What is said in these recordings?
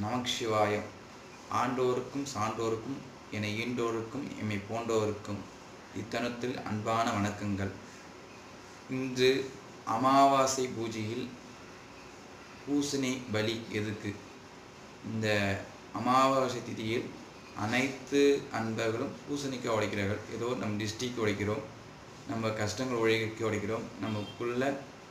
நமச்சிவாயம் ஆண்டோருக்கும் சான்றோருக்கும் என ஈண்டோருக்கும் எம்மை போன்றோருக்கும் இத்தனத்தில் அன்பான வணக்கங்கள் இன்று அமாவாசை பூஜையில் பூசணி பலி எதுக்கு இந்த அமாவாசை திதியில் அனைத்து அன்பர்களும் பூசணிக்காய் உடைக்கிறார்கள் ஏதோ நம் டிஸ்ட்ரிக் உடைக்கிறோம் நம்ம கஷ்டங்கள் உழைக்க உடைக்கிறோம் நமக்குள்ள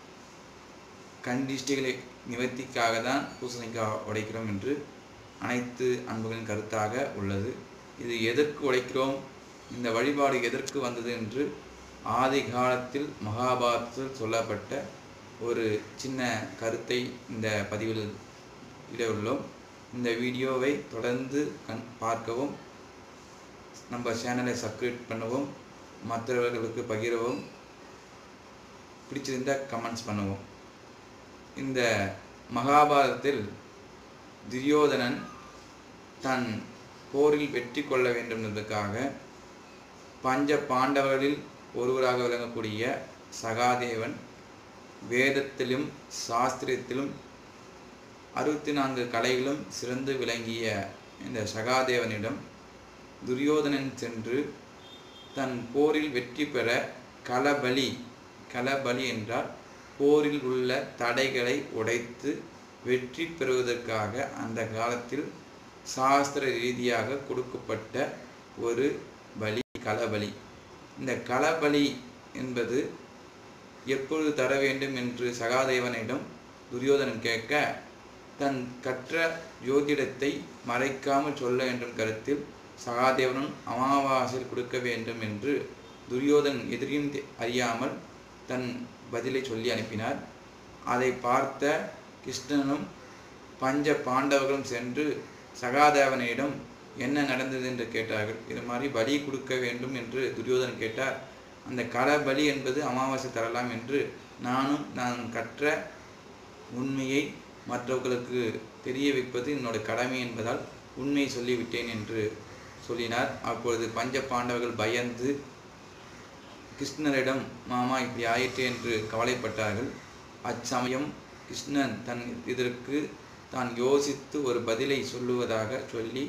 கண் திஷ்டிகளை நிவர்த்திக்காக தான் பூசணிக்காய் உடைக்கிறோம் என்று அனைத்து அன்புகளின் கருத்தாக உள்ளது இது எதற்கு உடைக்கிறோம் இந்த வழிபாடு எதற்கு வந்தது என்று ஆதி காலத்தில் மகாபாரதத்தில் சொல்லப்பட்ட ஒரு சின்ன கருத்தை இந்த பதிவில் இட உள்ளோம் இந்த வீடியோவை தொடர்ந்து கண் பார்க்கவும் நம்ம சேனலை சப்ஸ்கிரைப் பண்ணவும் மற்றவர்களுக்கு பகிரவும் பிடிச்சிருந்தா கமெண்ட்ஸ் பண்ணுவோம் இந்த மகாபாரதத்தில் துரியோதனன் தன் போரில் வெற்றி கொள்ள வேண்டும் என்பதற்காக பஞ்ச பாண்டவர்களில் ஒருவராக விளங்கக்கூடிய சகாதேவன் வேதத்திலும் சாஸ்திரத்திலும் அறுபத்தி நான்கு கலைகளும் சிறந்து விளங்கிய இந்த சகாதேவனிடம் துரியோதனன் சென்று தன் போரில் வெற்றி பெற களபலி களபலி என்றால் போரில் உள்ள தடைகளை உடைத்து வெற்றி பெறுவதற்காக அந்த காலத்தில் சாஸ்திர ரீதியாக கொடுக்கப்பட்ட ஒரு பலி களபலி இந்த களபலி என்பது எப்பொழுது தர வேண்டும் என்று சகாதேவனிடம் துரியோதனன் கேட்க தன் கற்ற ஜோதிடத்தை மறைக்காமல் சொல்ல வேண்டும் கருத்தில் சகாதேவனும் அமாவாசையில் கொடுக்க வேண்டும் என்று துரியோதன் எதிரியும் அறியாமல் தன் பதிலை சொல்லி அனுப்பினார் அதை பார்த்த கிருஷ்ணனும் பஞ்ச பாண்டவர்களும் சென்று சகாதேவனிடம் என்ன நடந்தது என்று கேட்டார்கள் இது மாதிரி பலி கொடுக்க வேண்டும் என்று துரியோதனன் கேட்டார் அந்த கள பலி என்பது அமாவாசை தரலாம் என்று நானும் நான் கற்ற உண்மையை மற்றவர்களுக்கு தெரிய வைப்பது என்னோட கடமை என்பதால் உண்மையை சொல்லிவிட்டேன் என்று சொல்லினார் அப்பொழுது பஞ்ச பாண்டவர்கள் பயந்து கிருஷ்ணரிடம் மாமா இப்படி ஆயிற்று என்று கவலைப்பட்டார்கள் அச்சமயம் கிருஷ்ணன் தன் இதற்கு தான் யோசித்து ஒரு பதிலை சொல்லுவதாக சொல்லி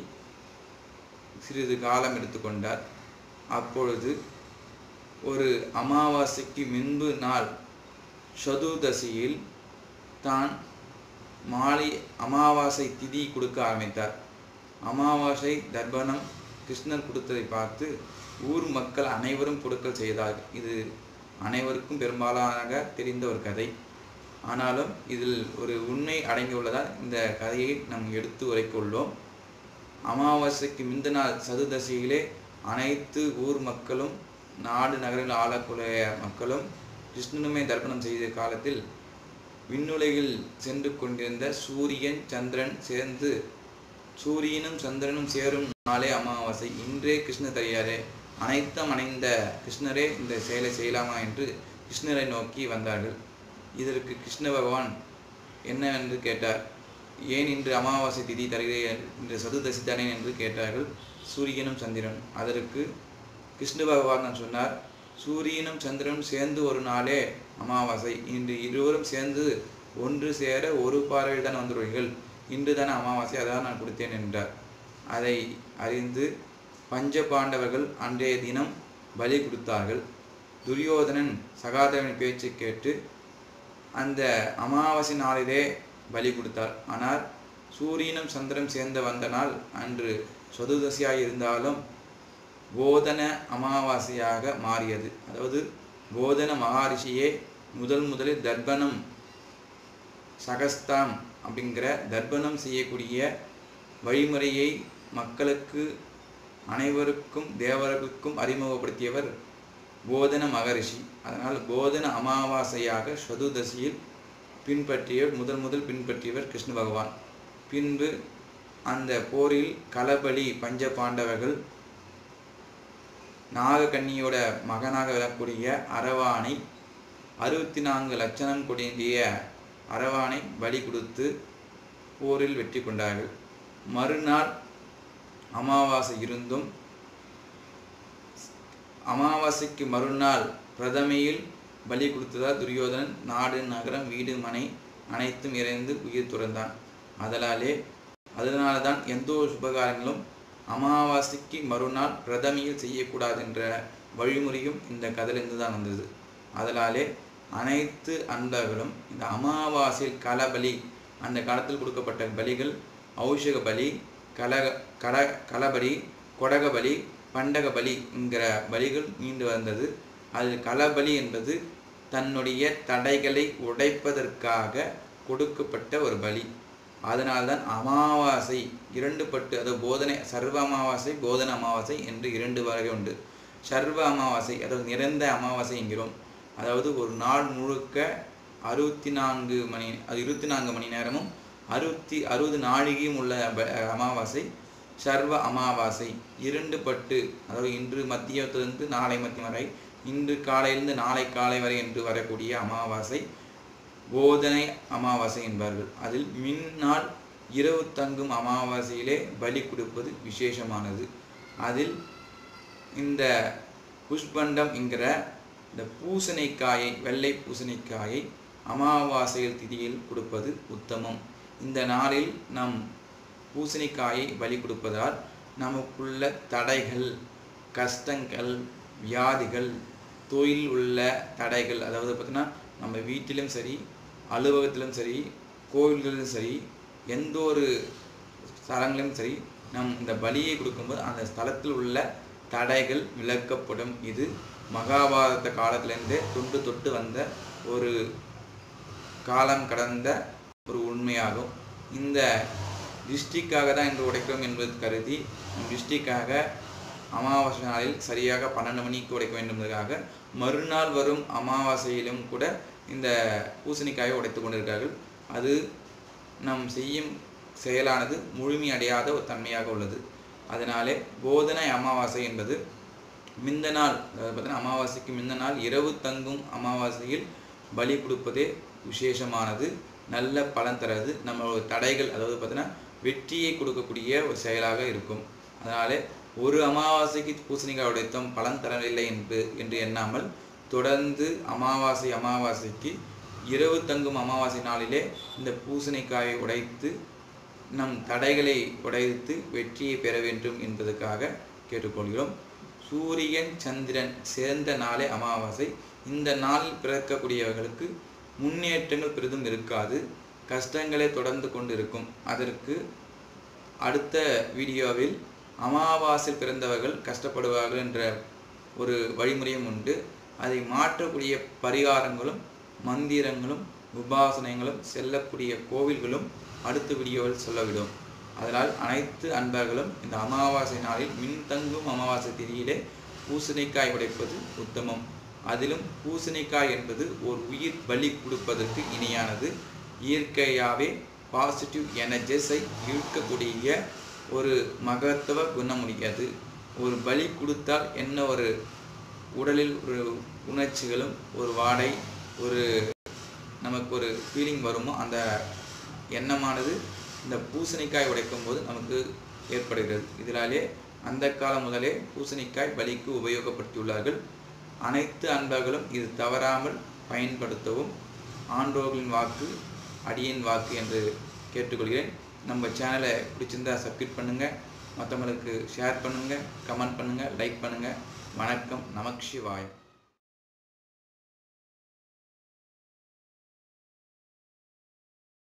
சிறிது காலம் எடுத்துக்கொண்டார் அப்பொழுது ஒரு அமாவாசைக்கு முன்பு நாள் சதுர்தசியில் தான் மாலை அமாவாசை திதி கொடுக்க ஆரம்பித்தார் அமாவாசை தர்ப்பணம் கிருஷ்ணர் கொடுத்ததை பார்த்து ஊர் மக்கள் அனைவரும் கொடுக்கல் செய்தார்கள் இது அனைவருக்கும் பெரும்பாலாக தெரிந்த ஒரு கதை ஆனாலும் இதில் ஒரு உண்மை அடங்கியுள்ளதால் இந்த கதையை நாம் எடுத்து உரைக்குள்ளோம் அமாவாசைக்கு முந்த நாள் சதுர்தசியிலே அனைத்து ஊர் மக்களும் நாடு நகரில் ஆளக்கூடிய மக்களும் கிருஷ்ணனுமே தர்ப்பணம் செய்த காலத்தில் விண்ணுலகில் சென்று கொண்டிருந்த சூரியன் சந்திரன் சேர்ந்து சூரியனும் சந்திரனும் சேரும் நாளே அமாவாசை இன்றே கிருஷ்ண தரியாரே அனைத்தும் அணைந்த கிருஷ்ணரே இந்த செயலை செய்யலாமா என்று கிருஷ்ணரை நோக்கி வந்தார்கள் இதற்கு கிருஷ்ண பகவான் என்னவென்று கேட்டார் ஏன் இன்று அமாவாசை திதி தருகிறேன் இன்று சதுர்தசி தானே என்று கேட்டார்கள் சூரியனும் சந்திரன் அதற்கு கிருஷ்ண பகவான் சொன்னார் சூரியனும் சந்திரனும் சேர்ந்து ஒரு நாளே அமாவாசை இன்று இருவரும் சேர்ந்து ஒன்று சேர ஒரு பார்வையில் தான் வந்துடுவீர்கள் இன்று தானே அமாவாசை அதான் நான் கொடுத்தேன் என்றார் அதை அறிந்து பஞ்ச பாண்டவர்கள் அன்றைய தினம் பலி கொடுத்தார்கள் துரியோதனன் சகாதேவன் பேச்சை கேட்டு அந்த அமாவாசை நாளிலே பலி கொடுத்தார் ஆனால் சூரியனும் சந்திரன் சேர்ந்து வந்த நாள் அன்று சதுர்தசியாக இருந்தாலும் போதன அமாவாசையாக மாறியது அதாவது போதன மகாரிஷியே முதல் முதலில் தர்ப்பணம் சகஸ்தாம் அப்படிங்கிற தர்ப்பணம் செய்யக்கூடிய வழிமுறையை மக்களுக்கு அனைவருக்கும் தேவர்களுக்கும் அறிமுகப்படுத்தியவர் போதன மகரிஷி அதனால் போதன அமாவாசையாக சதுர்தசியில் பின்பற்றியவர் முதல் முதல் பின்பற்றியவர் கிருஷ்ண பகவான் பின்பு அந்த போரில் களபலி பஞ்ச பாண்டவர்கள் நாகக்கன்னியோட மகனாக விளக்கூடிய அரவானை அறுபத்தி நான்கு லட்சணம் கொடிய அரவானை பலி கொடுத்து போரில் வெற்றி கொண்டார்கள் மறுநாள் அமாவாசை இருந்தும் அமாவாசைக்கு மறுநாள் பிரதமையில் பலி கொடுத்ததால் துரியோதனன் நாடு நகரம் வீடு மனை அனைத்தும் இறைந்து உயிர் துறந்தான் அதலாலே அதனால தான் எந்த ஒரு சுபகாரியங்களும் அமாவாசைக்கு மறுநாள் பிரதமியில் செய்யக்கூடாது என்ற வழிமுறையும் இந்த கதையிலிருந்து தான் வந்தது அதனாலே அனைத்து அன்பர்களும் இந்த அமாவாசையில் களபலி அந்த காலத்தில் கொடுக்கப்பட்ட பலிகள் ஔஷக பலி கலக கட களபலி கொடக பலி பண்டக பலி என்கிற பலிகள் மீண்டு வந்தது அதில் களபலி என்பது தன்னுடைய தடைகளை உடைப்பதற்காக கொடுக்கப்பட்ட ஒரு பலி அதனால்தான் அமாவாசை இரண்டு பட்டு அதாவது போதனை சர்வ அமாவாசை போதன அமாவாசை என்று இரண்டு வகை உண்டு சர்வ அமாவாசை அதாவது நிறந்த அமாவாசை என்கிறோம் அதாவது ஒரு நாள் முழுக்க அறுபத்தி நான்கு மணி அது இருபத்தி நான்கு மணி நேரமும் அறுபத்தி அறுபது நாழிகையும் உள்ள ப- அமாவாசை சர்வ அமாவாசை இரண்டு பட்டு அதாவது இன்று மத்தியத்திலிருந்து நாளை மத்தியம் வரை இன்று காலையிலிருந்து நாளை காலை வரை என்று வரக்கூடிய அமாவாசை போதனை அமாவாசை என்பார்கள் அதில் மின்னாள் இரவு தங்கும் அமாவாசையிலே பலி கொடுப்பது விசேஷமானது அதில் இந்த புஷ்பண்டம் என்கிற இந்த பூசணிக்காயை வெள்ளை பூசணிக்காயை அமாவாசையில் திதியில் கொடுப்பது உத்தமம் இந்த நாளில் நம் பூசணிக்காயை பலி கொடுப்பதால் நமக்குள்ள தடைகள் கஷ்டங்கள் வியாதிகள் தொழில் உள்ள தடைகள் அதாவது பார்த்தீங்கன்னா நம்ம வீட்டிலும் சரி அலுவலகத்திலும் சரி கோவில்களிலும் சரி எந்த ஒரு ஸ்தலங்களிலும் சரி நம் இந்த பலியை கொடுக்கும்போது அந்த ஸ்தலத்தில் உள்ள தடைகள் விலக்கப்படும் இது மகாபாரத காலத்திலிருந்தே தொண்டு தொட்டு வந்த ஒரு காலம் கடந்த ஒரு உண்மையாகும் இந்த டிஸ்ட்ரிக்டாக தான் இன்று உடைக்கிறோம் என்பது கருதி டிஸ்ட்ரிக்டாக அமாவாசை நாளில் சரியாக பன்னெண்டு மணிக்கு உடைக்க வேண்டும் என்பதற்காக மறுநாள் வரும் அமாவாசையிலும் கூட இந்த பூசணிக்காயை உடைத்து கொண்டிருக்கிறார்கள் அது நம் செய்யும் செயலானது முழுமையடையாத ஒரு தன்மையாக உள்ளது அதனாலே போதனை அமாவாசை என்பது மிந்த நாள் அதாவது பார்த்தீங்கன்னா அமாவாசைக்கு மிந்த நாள் இரவு தங்கும் அமாவாசையில் பலி கொடுப்பதே விசேஷமானது நல்ல பலன் தராது நம்மளோட தடைகள் அதாவது பார்த்தீங்கன்னா வெற்றியை கொடுக்கக்கூடிய ஒரு செயலாக இருக்கும் அதனாலே ஒரு அமாவாசைக்கு பூசணிக்காய் உடைத்தோம் பலன் தரவில்லை என்று என்று எண்ணாமல் தொடர்ந்து அமாவாசை அமாவாசைக்கு இரவு தங்கும் அமாவாசை நாளிலே இந்த பூசணிக்காயை உடைத்து நம் தடைகளை உடைத்து வெற்றியை பெற வேண்டும் என்பதற்காக கேட்டுக்கொள்கிறோம் சூரியன் சந்திரன் சேர்ந்த நாளே அமாவாசை இந்த நாளில் பிறக்கக்கூடியவர்களுக்கு முன்னேற்றங்கள் பெரிதும் இருக்காது கஷ்டங்களே தொடர்ந்து கொண்டு இருக்கும் அதற்கு அடுத்த வீடியோவில் அமாவாசையில் பிறந்தவர்கள் கஷ்டப்படுவார்கள் என்ற ஒரு வழிமுறையும் உண்டு அதை மாற்றக்கூடிய பரிகாரங்களும் மந்திரங்களும் உபாசனைகளும் செல்லக்கூடிய கோவில்களும் அடுத்த வீடியோவில் சொல்லவிடும் அதனால் அனைத்து அன்பர்களும் இந்த அமாவாசை நாளில் மின்தங்கும் அமாவாசை திதியிலே பூசணிக்காய் உடைப்பது உத்தமம் அதிலும் பூசணிக்காய் என்பது ஒரு உயிர் பலி கொடுப்பதற்கு இணையானது இயற்கையாகவே பாசிட்டிவ் எனர்ஜிஸை இழுக்கக்கூடிய ஒரு மகத்துவ குணமுடையது ஒரு பலி கொடுத்தால் என்ன ஒரு உடலில் ஒரு உணர்ச்சிகளும் ஒரு வாடை ஒரு நமக்கு ஒரு ஃபீலிங் வருமோ அந்த எண்ணமானது இந்த பூசணிக்காய் உடைக்கும் போது நமக்கு ஏற்படுகிறது இதனாலே அந்த காலம் முதலே பூசணிக்காய் பலிக்கு உபயோகப்படுத்தியுள்ளார்கள் அனைத்து அன்பர்களும் இது தவறாமல் பயன்படுத்தவும் ஆண்டோர்களின் வாக்கு அடியின் வாக்கு என்று கேட்டுக்கொள்கிறேன் நம்ம சேனலை பிடிச்சிருந்தா சப்ஸ்கிரைப் பண்ணுங்கள் மற்றவங்களுக்கு ஷேர் பண்ணுங்கள் கமெண்ட் பண்ணுங்கள் லைக் பண்ணுங்கள் வணக்கம் நமக் சிவாயம்